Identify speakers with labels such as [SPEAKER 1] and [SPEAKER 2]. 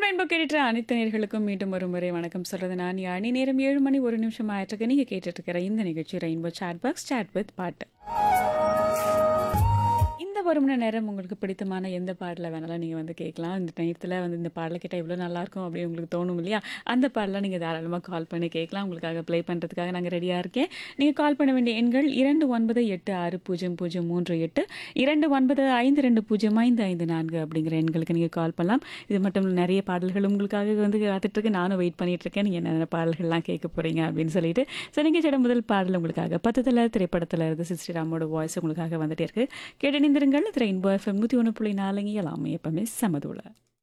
[SPEAKER 1] FM rainbow கேட்டுட்டு அனைத்து நேர்களுக்கும் மீண்டும் ஒரு முறை வணக்கம் சொல்றது நான் யானி நேரம் ஏழு மணி ஒரு நிமிஷம் ஆயிட்டிருக்கு நீங்க கேட்டுட்டு இருக்கிற இந்த நிகழ்ச்சி rainbow chat box chat with பாட்டு இந்த ஒரு மணி நேரம் உங்களுக்கு பிடித்தமான எந்த பாடலை வேணாலும் நீங்கள் வந்து கேட்கலாம் இந்த டயத்தில் வந்து இந்த பாடலை கேட்டால் இவ்வளோ நல்லாயிருக்கும் அப்படின்னு உங்களுக்கு தோணும் இல்லையா அந்த பாடலை நீங்கள் தாராளமாக கால் பண்ணி கேட்கலாம் உங்களுக்காக ப்ளே பண்ணுறதுக்காக நாங்கள் ரெடியாக இருக்கேன் நீங்கள் கால் பண்ண வேண்டிய எண்கள் இரண்டு ஒன்பது எட்டு ஆறு பூஜ்ஜியம் பூஜ்ஜியம் மூன்று எட்டு இரண்டு ஒன்பது ஐந்து ரெண்டு பூஜ்ஜியம் ஐந்து ஐந்து நான்கு அப்படிங்கிற எண்களுக்கு நீங்கள் கால் பண்ணலாம் இது மட்டும் இல்ல, நிறைய பாடல்கள் உங்களுக்காக வந்து காத்துட்ருக்கு நானும் வெயிட் பண்ணிட்டு இருக்கேன் நீங்கள் என்னென்ன பாடல்கள்லாம் கேட்க போகிறீங்க அப்படின்னு சொல்லிட்டு ஸோ நீங்கள் கேட்ட முதல் பாடல் உங்களுக்காக பத்தத்தில் திரைப்படத்தில் இருந்து சிஸ்டிராமோட வாய்ஸ் உங்களுக்காக வந்துட்டே இருக்கு கேட்டு நிந்திருங்கள் திரை இன்போ எஃப்எம் நூற்றி ஒன்று புள்ளி நாலுங்க எல்லாமே எப்பவுமே சமதுள்ள